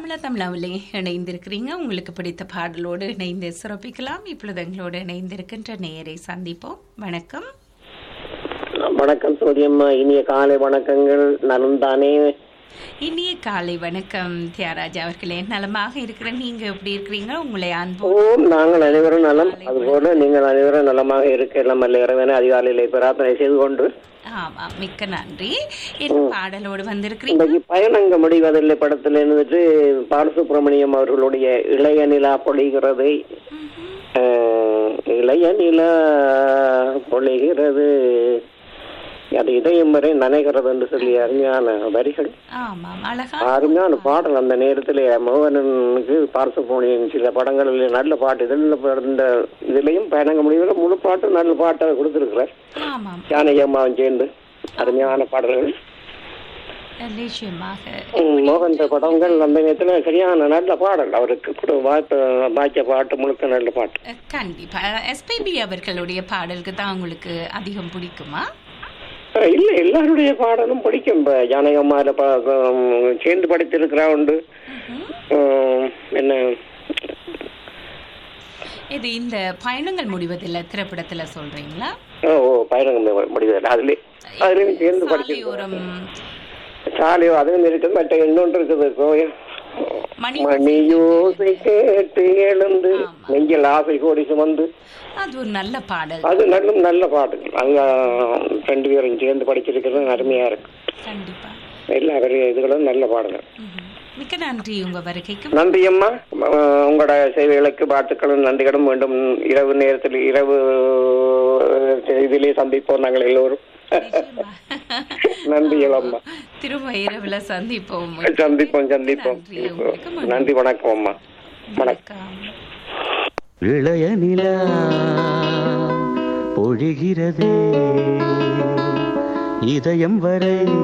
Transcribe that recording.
தமிழா தமிழாவிலே இணைந்திருக்கிறீங்க உங்களுக்கு பிடித்த பாடலோடு இணைந்து சிறப்பிக்கலாம் இப்பொழுது எங்களோடு இணைந்திருக்கின்ற நேயரை சந்திப்போம் வணக்கம் வணக்கம் சூரியம்மா இனிய காலை வணக்கங்கள் நலம் தானே இனிய காலை வணக்கம் தியாகராஜா அவர்களே நலமாக இருக்கிற நீங்க எப்படி இருக்கிறீங்க உங்களை அன்பு ஓம் நாங்கள் அனைவரும் நலம் அதுபோல நீங்கள் அனைவரும் நலமாக இருக்க எல்லாம் அல்ல இறைவனை அதிகாலையிலே பிரார்த்தனை செய்து கொண்டு ஆமா மிக்க நன்றி என்ன பாடலோடு வந்திருக்கிறீங்க இன்றைக்கு பயணங்க முடிவதில்லை படத்தில் இருந்துட்டு பாலசுப்ரமணியம் அவர்களுடைய இளைய நிலா பொழிகிறது அஹ், இளைய நிலா பொழிகிறது அது இதயம் வரை நனைகிறது என்று சொல்லி அருமையான வரிகள் ஆமாம் அழகா அருமையான பாடல் அந்த நேரத்தில் மோகனனுக்கு பாரசுப்ரமணியன் சில படங்களில் நல்ல பாட்டு இதில் இந்த இதுலயும் பயணங்க முடிவில் முழு பாட்டு நல்ல பாட்டை கொடுத்துருக்கிறார் ஆமாம் ஜானகி அம்மாவும் சேர்ந்து அருமையான பாடல்கள் நிச்சயமாக ம், மோகன் படங்கள் அந்த நேரத்துல சரியான நல்ல பாடல் அவருக்கு கூட வாய்ப்பு பாக்கிய பாட்டு முழுக்க நல்ல பாட்டு அஹ், கண்டிப்பா எஸ்பிபி அவர்களுடைய பாடலுக்கு தான் உங்களுக்கு அதிகம் பிடிக்குமா அஹ் இல்ல எல்லாருடைய பாடலும் பிடிக்கும் இப்ப ஜானகி அம்மால பா- உம், சேர்ந்து படித்திருக்கிறா உண்டு உம், என்ன இது இந்த பயணங்கள் முடிவதில்லை திரைப்படத்துல சொல்றீங்களா ஓ ஓ, பயணம் முடிவதில்லை அதுல அதுலயும் சேர்ந்து படிச்சிருக்கோம் சாலையோரம் சாலையோ அதுவும் இருக்குது மற்ற இன்னொன்று இருக்குது கோயில் மணி மணியோசை கேட்டு எழுந்து நெஞ்சில் ஆசை கோடி சுமந்து அது ஒரு நல்ல பாடல் அது நல்ல நல்ல பாட்டுகள் அங்க ரெண்டு பேரும் சேர்ந்து படிச்சிருக்கிறது அருமையா இருக்கு கண்டிப்பா எல்லா வரி- இதுகளும் நல்ல பாடல்கள் ம்ஹும். மிக்க நன்றி உங்க வருகைக்கு நன்றி அம்மா அஹ் உங்களோட சேவைகளுக்கு வாழ்த்துக்களும் நன்றிகளும் மீண்டும் இரவு நேரத்தில் இரவு அஹ், இதிலே சந்திப்போம் நாங்கள் எல்லோரும் நிச்சயமா. நன்றி அம்மா திரும்ப இரவுல சந்திப்போம் சந்திப்போம் சந்திப்போம் நன்றி உங்களுக்கு நன்றி வணக்கம் அம்மா வணக்கம் இளைய நிலா பொழிகிறதே இதயம் வரை